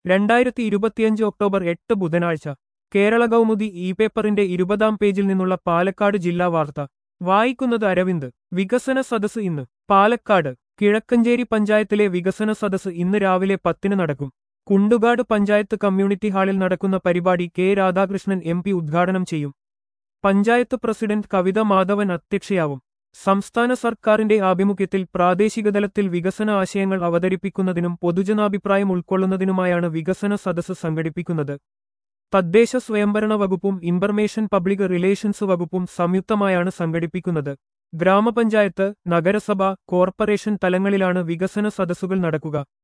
രണ്ടായിരത്തി ഇരുപത്തിയഞ്ച് ഒക്ടോബർ എട്ട് ബുധനാഴ്ച കേരള കൗമുദി ഇ പേപ്പറിന്റെ ഇരുപതാം പേജിൽ നിന്നുള്ള പാലക്കാട് ജില്ലാ വാർത്ത വായിക്കുന്നത് അരവിന്ദ് വികസന സദസ് ഇന്ന് പാലക്കാട് കിഴക്കഞ്ചേരി പഞ്ചായത്തിലെ വികസന സദസ് ഇന്ന് രാവിലെ പത്തിന് നടക്കും കുണ്ടുകാട് പഞ്ചായത്ത് കമ്മ്യൂണിറ്റി ഹാളിൽ നടക്കുന്ന പരിപാടി കെ രാധാകൃഷ്ണൻ എം പി ഉദ്ഘാടനം ചെയ്യും പഞ്ചായത്ത് പ്രസിഡന്റ് കവിത മാധവൻ അധ്യക്ഷയാവും സംസ്ഥാന സർക്കാരിന്റെ ആഭിമുഖ്യത്തിൽ പ്രാദേശികതലത്തിൽ വികസന ആശയങ്ങൾ അവതരിപ്പിക്കുന്നതിനും പൊതുജനാഭിപ്രായം ഉൾക്കൊള്ളുന്നതിനുമായാണ് വികസന സദസ്സ് സംഘടിപ്പിക്കുന്നത് തദ്ദേശ സ്വയംഭരണ വകുപ്പും ഇൻഫർമേഷൻ പബ്ലിക് റിലേഷൻസ് വകുപ്പും സംയുക്തമായാണ് സംഘടിപ്പിക്കുന്നത് ഗ്രാമപഞ്ചായത്ത് നഗരസഭ കോർപ്പറേഷൻ തലങ്ങളിലാണ് വികസന സദസ്സുകൾ നടക്കുക